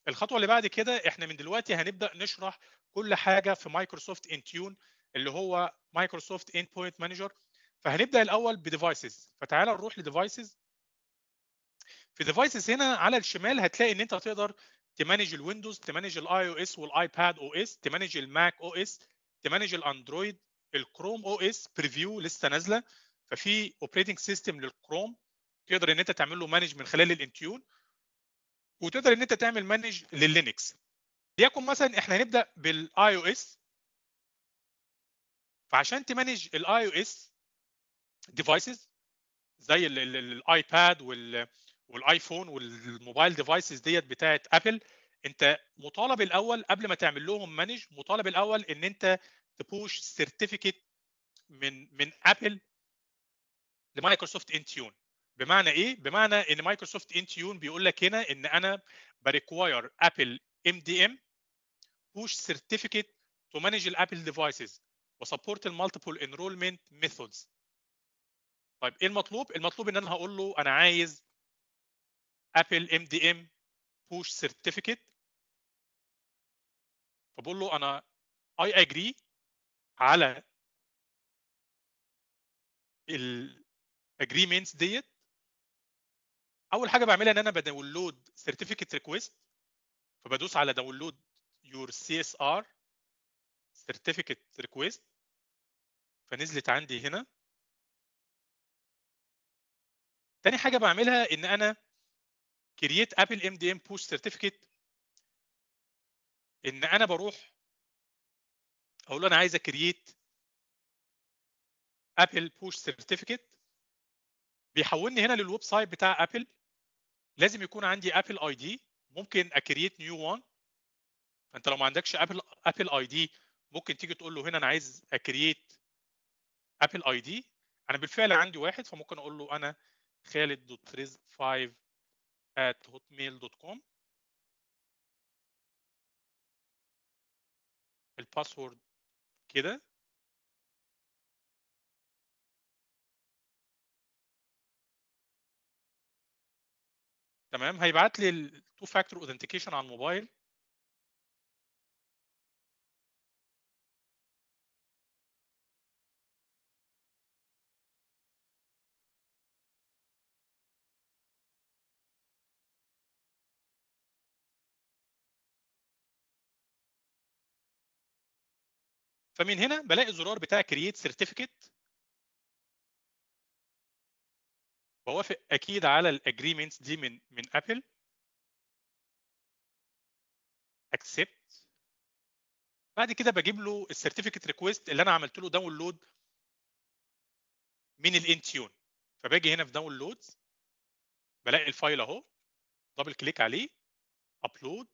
الخطوه اللي بعد كده احنا من دلوقتي هنبدا نشرح كل حاجه في مايكروسوفت انتيون اللي هو مايكروسوفت اند بوينت مانجر فهنبدا الاول بديفايسز فتعال نروح لديفايسز في ديفايسز هنا على الشمال هتلاقي ان انت تقدر تمانج الويندوز تمانج الاي او اس والايباد او اس تمانج الماك او اس تمانج الاندرويد الكروم او اس بريفيو لسه نازله ففي اوبريتنج سيستم للكروم تقدر ان انت تعمل له مانج من خلال الانتيون وتقدر ان انت تعمل مانج لللينكس ليكن مثلا احنا هنبدا بالاي او اس فعشان تمانج الاي او اس ديفايسز زي الايباد والايفون والموبايل ديفايسز ديت بتاعت ابل انت مطالب الاول قبل ما تعمل لهم مانج مطالب الاول ان انت تبوش سيرتيفيكت من من ابل لمايكروسوفت انتيون بمعنى ايه؟ بمعنى ان مايكروسوفت انتيون بيقول لك هنا ان انا بريكواير ابل ام دي ام بوش سيرتيفيكت تو مانج الابل ديفايسز وسبورت المالتيبل انرولمنت ميثودز طيب ايه المطلوب؟ المطلوب ان انا هقول له انا عايز ابل ام دي ام بوش سيرتيفيكت فبقول له انا اي اجري على الاجريمنتس ديت اول حاجه بعملها ان انا بداونلود سيرتيفيكت ريكويست فبدوس على داونلود يور سي اس ار سيرتيفيكت ريكويست فنزلت عندي هنا تاني حاجه بعملها ان انا كرييت ابل ام دي ام بوش سيرتيفيكت ان انا بروح اقول له انا عايز اكرييت ابل بوش سيرتيفيكت بيحولني هنا للويب سايت بتاع ابل لازم يكون عندي ابل اي دي ممكن اكرييت نيو وان فانت لو ما عندكش ابل ابل اي دي ممكن تيجي تقول له هنا انا عايز اكرييت ابل اي دي انا بالفعل عندي واحد فممكن اقول له انا خالد دوت رزق 5 at hotmail.com الباسورد كده تمام هيبعت لي التو فاكتور اودنتيكيشن على الموبايل فمن هنا بلاقي الزرار بتاع كرييت سيرتيفيكت بوافق اكيد على الاجريمنتس دي من من ابل اكسبت بعد كده بجيب له السيرتيفيكت ريكويست اللي انا عملت له داونلود من الانتيون فباجي هنا في داونلودز بلاقي الفايل اهو دبل كليك عليه ابلود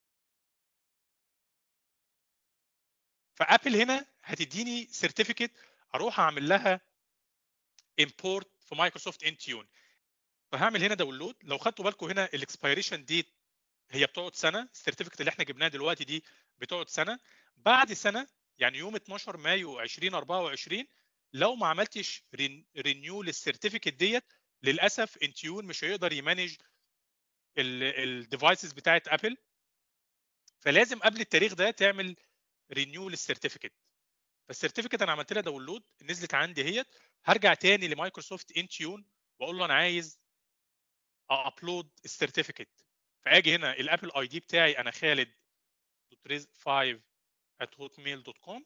فابل هنا هتديني سيرتيفيكت اروح اعمل لها امبورت في مايكروسوفت انتيون فهعمل هنا داونلود لو خدتوا بالكم هنا الاكسبيريشن ديت هي بتقعد سنه السيرتيفيكت اللي احنا جبناها دلوقتي دي بتقعد سنه بعد سنه يعني يوم 12 مايو 2024 لو ما عملتش رينيو للسيرتيفيكت ديت للاسف انتيون مش هيقدر يمانج الديفايسز بتاعت ابل فلازم قبل التاريخ ده تعمل رينيو للسيرتيفيكت فالسيرتيفيكت انا عملت لها داونلود نزلت عندي اهيت هرجع تاني لمايكروسوفت انتيون واقول له انا عايز ابلود السيرتيفيكت فاجي هنا الابل اي دي بتاعي انا خالد دوت 5 at hotmail.com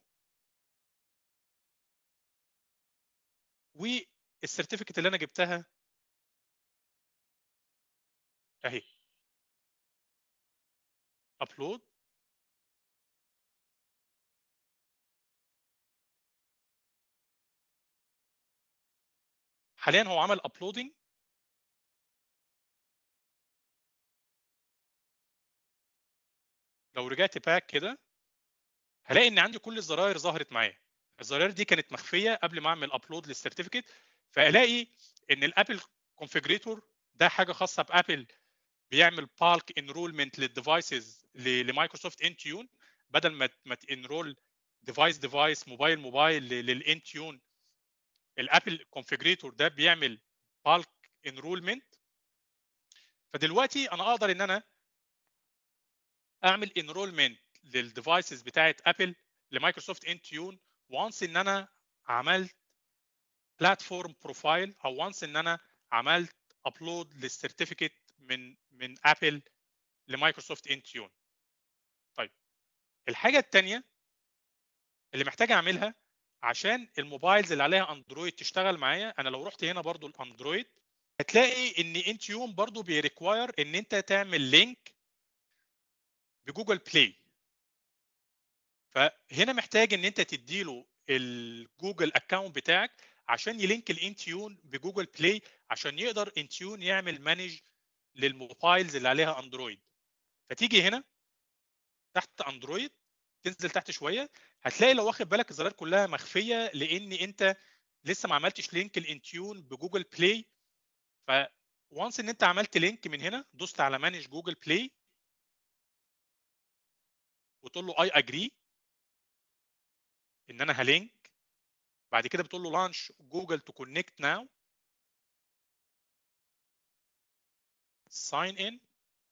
والسيرتيفيكت اللي انا جبتها اهي ابلود حاليا هو عمل ابلودنج لو رجعت باك كده هلاقي ان عندي كل الزراير ظهرت معايا الزراير دي كانت مخفيه قبل ما اعمل ابلود للسيرتيفيكت فالاقي ان الابل كونفيجريتور ده حاجه خاصه بابل بيعمل بالك انرولمنت للديفايسز لمايكروسوفت انتيون بدل ما ما تنرول ديفايس ديفايس موبايل موبايل للانتيون الابل كونفيجريتور ده بيعمل بالك انرولمنت فدلوقتي انا اقدر ان انا اعمل انرولمنت للديفايسز بتاعه ابل لمايكروسوفت انتيون وانس ان انا عملت بلاتفورم بروفايل او وانس ان انا عملت ابلود للسيرتيفيكت من من ابل لمايكروسوفت انتيون طيب الحاجه الثانيه اللي محتاج اعملها عشان الموبايلز اللي عليها اندرويد تشتغل معايا انا لو رحت هنا برضو الاندرويد هتلاقي ان انتيوم برضو بيريكواير ان انت تعمل لينك بجوجل بلاي فهنا محتاج ان انت تديله الجوجل اكونت بتاعك عشان يلينك الانتيون بجوجل بلاي عشان يقدر انتيون يعمل مانج للموبايلز اللي عليها اندرويد فتيجي هنا تحت اندرويد تنزل تحت شويه هتلاقي لو واخد بالك الزراير كلها مخفيه لان انت لسه ما عملتش لينك الانتيون بجوجل بلاي ف وانس ان انت عملت لينك من هنا دوست على مانج جوجل بلاي وتقول له اي اجري ان انا هلينك بعد كده بتقول له لانش جوجل تو كونكت ناو ساين ان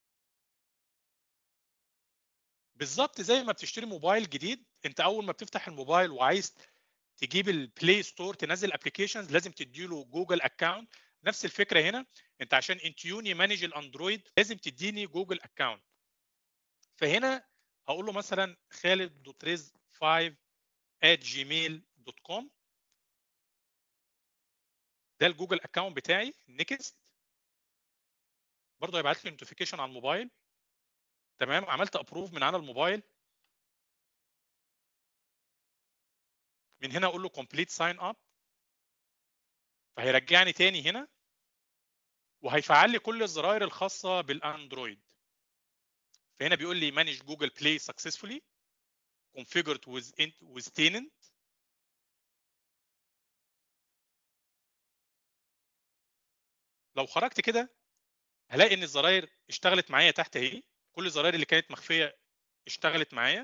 بالظبط زي ما بتشتري موبايل جديد انت اول ما بتفتح الموبايل وعايز تجيب البلاي ستور تنزل ابلكيشنز لازم تديله جوجل اكونت نفس الفكره هنا انت عشان انتيون يمانج الاندرويد لازم تديني جوجل اكونت فهنا هقول له مثلا خالد دوت ريز 5 at gmail.com ده الجوجل اكونت بتاعي نيكست برضه هيبعت لي نوتيفيكيشن على الموبايل تمام عملت ابروف من على الموبايل من هنا اقول له كومبليت ساين اب فهيرجعني تاني هنا وهيفعل لي كل الزراير الخاصه بالاندرويد فهنا بيقول لي manage جوجل بلاي successfully configured with with tenant لو خرجت كده هلاقي ان الزراير اشتغلت معايا تحت اهي كل الزراير اللي كانت مخفيه اشتغلت معايا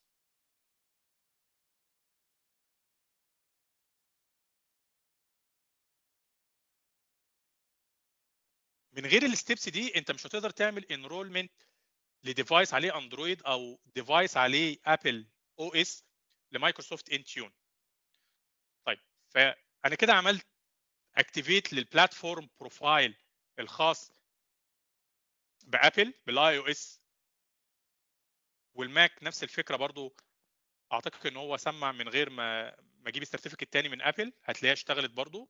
من غير الستبس دي انت مش هتقدر تعمل انرولمنت لديفايس عليه اندرويد او ديفايس عليه ابل او اس لمايكروسوفت انتيون طيب فانا كده عملت اكتيفيت للبلاتفورم بروفايل الخاص بابل بالاي او اس والماك نفس الفكره برضو اعتقد ان هو سمع من غير ما ما اجيب السيرتيفيكت تاني من ابل هتلاقيها اشتغلت برضو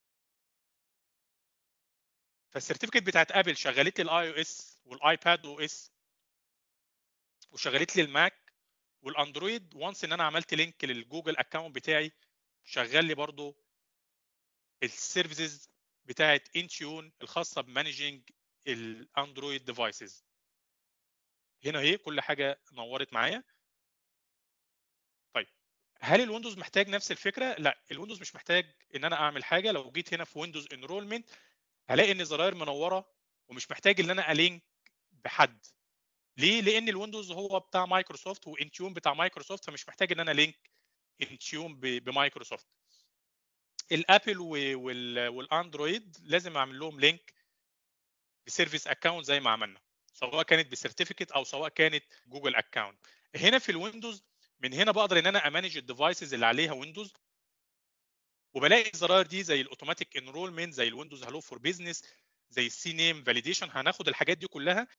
فالسيرتيفيكت بتاعت ابل شغلت لي الاي او اس والايباد او اس وشغلت لي الماك والاندرويد وانس ان انا عملت لينك للجوجل اكونت بتاعي شغل لي برضو السيرفيسز بتاعت انتيون الخاصه بمانجنج الاندرويد ديفايسز هنا اهي كل حاجه نورت معايا طيب هل الويندوز محتاج نفس الفكره لا الويندوز مش محتاج ان انا اعمل حاجه لو جيت هنا في ويندوز انرولمنت هلاقي ان الزراير منوره ومش محتاج ان انا الينك بحد ليه لان الويندوز هو بتاع مايكروسوفت وانتيون بتاع مايكروسوفت فمش محتاج ان انا لينك انتيون بمايكروسوفت الابل والاندرويد لازم اعمل لهم لينك بسيرفيس اكونت زي ما عملنا سواء كانت بسيرتيفيكت او سواء كانت جوجل اكونت هنا في الويندوز من هنا بقدر ان انا امانج الديفايسز اللي عليها ويندوز وبلاقي الزراير دي زي الاوتوماتيك انرولمنت زي الويندوز هالو فور بزنس زي السي نيم فاليديشن هناخد الحاجات دي كلها